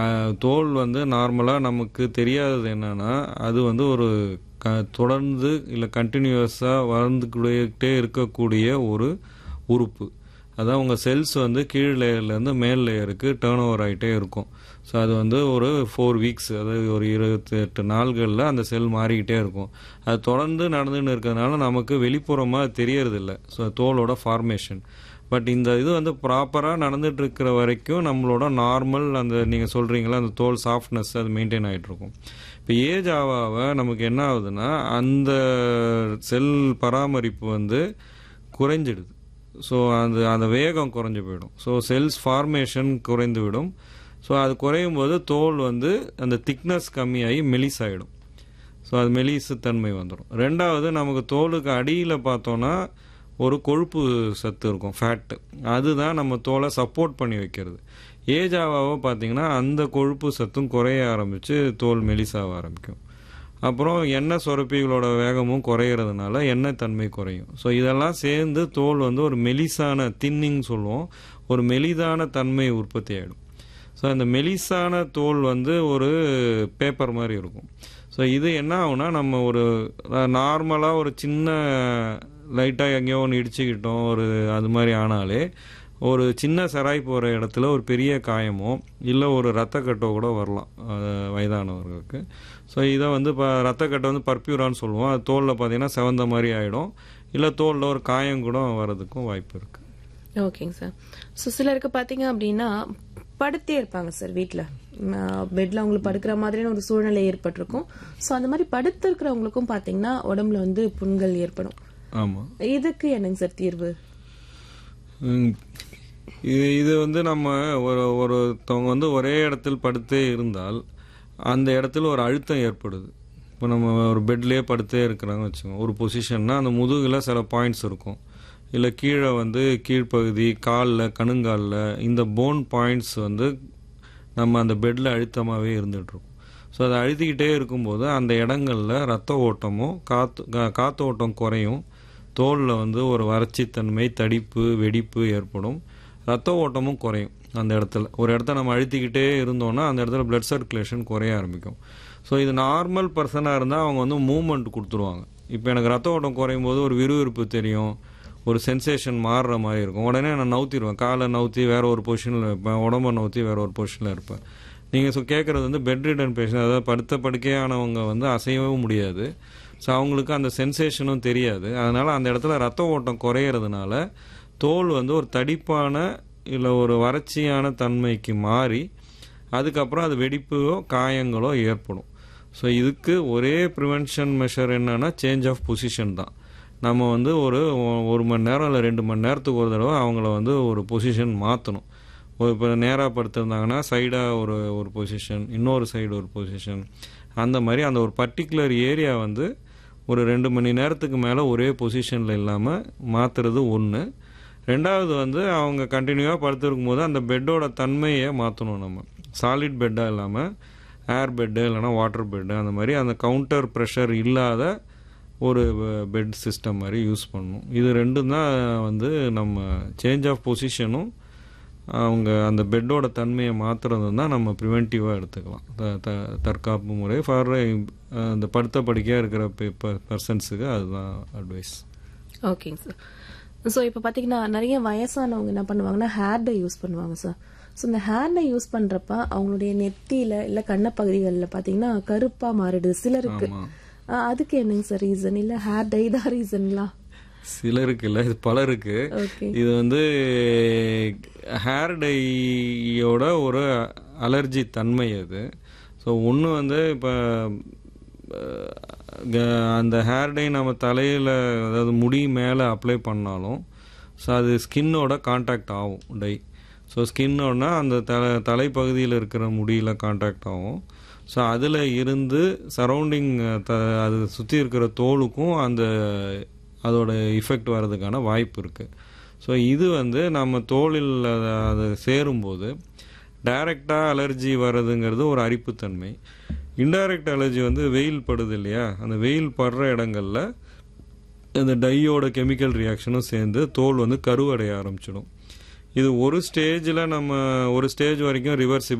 அஹ், தோல் வந்து நார்மலாக நமக்கு தெரியாதது என்னன்னா அது வந்து ஒரு க தொடர்ந்து இல்லை கண்டினியூஸாக வளர்ந்துக்கிட்டே இருக்கக்கூடிய ஒரு உறுப்பு அதான் உங்கள் செல்ஸ் வந்து கீழ் லேயர்லேருந்து மேல் லேயருக்கு டேர்ன் ஓவர் ஆகிட்டே இருக்கும் ஸோ அது வந்து ஒரு ஃபோர் வீக்ஸ் அதாவது ஒரு இருபத்தி எட்டு நாள்களில் அந்த செல் மாறிக்கிட்டே இருக்கும் அது தொடர்ந்து நடந்துன்னு இருக்கிறதுனால நமக்கு வெளிப்புறமாக தெரியறதில்ல ஸோ தோலோட ஃபார்மேஷன் பட் இந்த இது வந்து ப்ராப்பராக நடந்துட்டு இருக்கிற வரைக்கும் நம்மளோட நார்மல் அந்த நீங்கள் சொல்கிறீங்களா அந்த தோல் சாஃப்ட்னஸ் அது மெயின்டைன் ஆகிட்டு இருக்கும் இப்போ ஏஜ் ஆக ஆக நமக்கு என்ன ஆகுதுன்னா அந்த செல் பராமரிப்பு வந்து குறைஞ்சிடுது ஸோ அந்த அந்த வேகம் குறைஞ்சு போயிடும் ஸோ செல்ஸ் ஃபார்மேஷன் குறைந்து விடும் ஸோ அது குறையும் போது தோல் வந்து அந்த திக்னஸ் கம்மியாகி மெலிசாயிடும் ஸோ அது மெலிசு தன்மை வந்துடும் ரெண்டாவது நமக்கு தோலுக்கு அடியில் பார்த்தோன்னா ஒரு கொழுப்பு சத்து இருக்கும் ஃபேட்டு அதுதான் நம்ம தோலை சப்போர்ட் பண்ணி வைக்கிறது ஏஜ் ஆவாவோ பார்த்தீங்கன்னா அந்த கொழுப்பு சத்தும் குறைய ஆரம்பித்து தோல் மெலிசாக ஆரம்பிக்கும் அப்புறம் எண்ணெய் சுரப்பிகளோட வேகமும் குறையிறதுனால எண்ணெய் தன்மை குறையும் ஸோ இதெல்லாம் சேர்ந்து தோல் வந்து ஒரு மெலிசான தின்னிங் சொல்லுவோம் ஒரு மெலிதான தன்மை உற்பத்தி ஆகிடும் ஸோ அந்த மெலிசான தோல் வந்து ஒரு பேப்பர் மாதிரி இருக்கும் ஸோ இது என்ன ஆகும்னா நம்ம ஒரு நார்மலாக ஒரு சின்ன லைட்டாக எங்கேயோ ஒன்று இடிச்சுக்கிட்டோம் ஒரு அது மாதிரி ஆனாலே ஒரு சின்ன சராய் போகிற இடத்துல ஒரு பெரிய காயமோ இல்லை ஒரு ரத்தக்கட்டோ கூட வரலாம் அஹ் வயதானவர்களுக்கு ஸோ இதை வந்து இப்போ ரத்தக்கட்டை வந்து பர்பியூரான்னு சொல்லுவோம் அது தோலில் பார்த்தீங்கன்னா செவந்த மாதிரி ஆகிடும் இல்லை தோலில் ஒரு காயம் கூட வர்றதுக்கும் வாய்ப்பு இருக்குது ஓகேங்க சார் ஸோ சிலருக்கு பார்த்தீங்க அப்படின்னா படுத்தே இருப்பாங்க சார் வீட்டில் பெட்ல அவங்களுக்கு படுக்கிற மாதிரியான ஒரு சூழ்நிலை ஏற்பட்டிருக்கும் ஸோ அந்த மாதிரி படுத்து இருக்கிறவங்களுக்கும் பார்த்தீங்கன்னா உடம்புல வந்து புண்கள் ஏற்படும் ஆமாம் இதுக்கு என்னங்க சார் தீர்வு ம். இது இது வந்து நம்ம ஒரு ஒருத்தவங்க வந்து ஒரே இடத்தில் படுத்தே இருந்தால் அந்த இடத்துல ஒரு அழுத்தம் ஏற்படுது இப்போ நம்ம ஒரு பெட்லேயே படுத்தே இருக்கிறாங்க வச்சுக்கோங்க ஒரு பொசிஷன்னா அந்த முதுகில் சில பாயிண்ட்ஸ் இருக்கும் இல்லை கீழே வந்து கீழ்ப்பகுதி காலில் கணுங்காலில் இந்த போன் பாயிண்ட்ஸ் வந்து நம்ம அந்த பெட்டில் அழுத்தமாகவே இருந்துகிட்ருக்கோம் ஸோ அதை அழுத்திக்கிட்டே இருக்கும்போது அந்த இடங்களில் ரத்த ஓட்டமும் காற்று கா- காற்று ஓட்டம் குறையும் தோலில் வந்து ஒரு வறட்சித்தன்மை தடிப்பு வெடிப்பு ஏற்படும் ரத்த ஓட்டமும் குறையும் அந்த இடத்துல ஒரு இடத்த நம்ம அழுத்திக்கிட்டே இருந்தோம்னா அந்த இடத்துல blood சர்க்குலேஷன் குறைய ஆரம்பிக்கும் ஸோ இது நார்மல் பர்சனாக இருந்தால் அவங்க வந்து மூமெண்ட் கொடுத்துருவாங்க இப்போ எனக்கு ரத்த ஓட்டம் குறையும் போது ஒரு விறுவிறுப்பு தெரியும் ஒரு சென்சேஷன் மாறுற மாதிரி இருக்கும் உடனே நான் நவுத்திடுவேன் காலை நவுத்தி வேற ஒரு பொசிஷனில் இருப்பேன் உடம்ப நவுத்தி வேற ஒரு பொசிஷனில் இருப்பேன் நீங்கள் ஸோ கேட்குறது வந்து பெட் ரிட்டன் பேஷண்ட் அதாவது படுத்த படுக்கையானவங்க வந்து அசையவும் முடியாது ஸோ அவங்களுக்கு அந்த சென்சேஷனும் தெரியாது அதனால் அந்த இடத்துல ரத்த ஓட்டம் குறையிறதுனால தோல் வந்து ஒரு தடிப்பான இல்லை ஒரு வறட்சியான தன்மைக்கு மாறி அதுக்கப்புறம் அது வெடிப்போ காயங்களோ ஏற்படும் ஸோ இதுக்கு ஒரே ப்ரிவென்ஷன் மெஷர் என்னன்னா சேஞ்ச் ஆஃப் பொசிஷன் தான் நம்ம வந்து ஒரு ஒ- ஒரு மணி நேரம் இல்லை ரெண்டு மணி நேரத்துக்கு ஒரு தடவை அவங்கள வந்து ஒரு பொசிஷன் மாற்றணும் இப்போ நேராக படுத்திருந்தாங்கன்னா சைடாக ஒரு ஒரு பொசிஷன் இன்னொரு சைடு ஒரு பொசிஷன் அந்த மாதிரி அந்த ஒரு பர்டிகுலர் ஏரியா வந்து ஒரு ரெண்டு மணி நேரத்துக்கு மேலே ஒரே பொசிஷனில் இல்லாமல் மாற்றுறது ஒன்று ரெண்டாவது வந்து அவங்க கண்டினியூவாக படுத்திருக்கும் போது அந்த பெட்டோட தன்மையை மாற்றணும் நம்ம சாலிட் பெட்டாக இல்லாமல் ஏர் பெட்டு இல்லைன்னா வாட்டர் பெட்டு அந்த மாதிரி அந்த கவுண்டர் ப்ரெஷர் இல்லாத ஒரு பெட் சிஸ்டம் மாதிரி யூஸ் பண்ணணும் இது ரெண்டும் தான் வந்து நம்ம சேஞ்ச் ஆஃப் பொசிஷனும் அவங்க அந்த பெட்டோட தன்மையை மாற்றுறது தான் நம்ம ப்ரிவென்டிவாக எடுத்துக்கலாம் த- த- தற்காப்பு முறை ஃபார் அந்த படுத்த படுக்கையாக இருக்கிற பர்சன்ஸுக்கு அதுதான் அட்வைஸ் ஓகேங்க சார் ஸோ இப்போ பார்த்தீங்கன்னா நிறைய வயசானவங்க என்ன பண்ணுவாங்கன்னா ஹேர் டை யூஸ் பண்ணுவாங்க சார் ஸோ இந்த ஹேர் டை யூஸ் பண்ணுறப்ப அவங்களுடைய நெத்தியில இல்லை கண்ண பகுதிகளில் பார்த்தீங்கன்னா கருப்பாக மாறிடுது சிலருக்கு ஆமாம் ஆ, அதுக்கு என்னங்க சார் ரீசன் இல்லை ஹேர் டை தான் ரீசன்களா சிலருக்கு இல்லை இது பலருக்கு ஓகே இது வந்து ஹேர் டையோட ஒரு அலர்ஜி தன்மை அது ஸோ ஒன்று வந்து இப்போ அந்த ஹேர் டை நம்ம தலையில் அதாவது முடி மேலே அப்ளை பண்ணாலும் ஸோ அது ஸ்கின்னோட காண்டாக்ட் ஆகும் டை ஸோ ஸ்கின்னோடனா அந்த தலை தலைப்பகுதியில் இருக்கிற முடியில் காண்டாக்ட் ஆகும் ஸோ அதில் இருந்து சரௌண்டிங் த அது சுற்றி இருக்கிற தோலுக்கும் அந்த அதோட இஃபெக்ட் வர்றதுக்கான வாய்ப்பு இருக்குது ஸோ இது வந்து நம்ம தோலில் அது அது சேரும்போது டைரெக்டாக அலர்ஜி வர்றதுங்கிறது ஒரு அரிப்புத்தன்மை இன்டைரக்ட் அலர்ஜி வந்து வெயில் படுது இல்லையா அந்த வெயில் படுற இடங்கள்ல இந்த டையோட கெமிக்கல் ரியாக்ஷனும் சேர்ந்து தோல் வந்து கருவடைய ஆரம்பிச்சிடும் இது ஒரு ஸ்டேஜில் நம்ம ஒரு ஸ்டேஜ் வரைக்கும் ரிவர்சிபிள்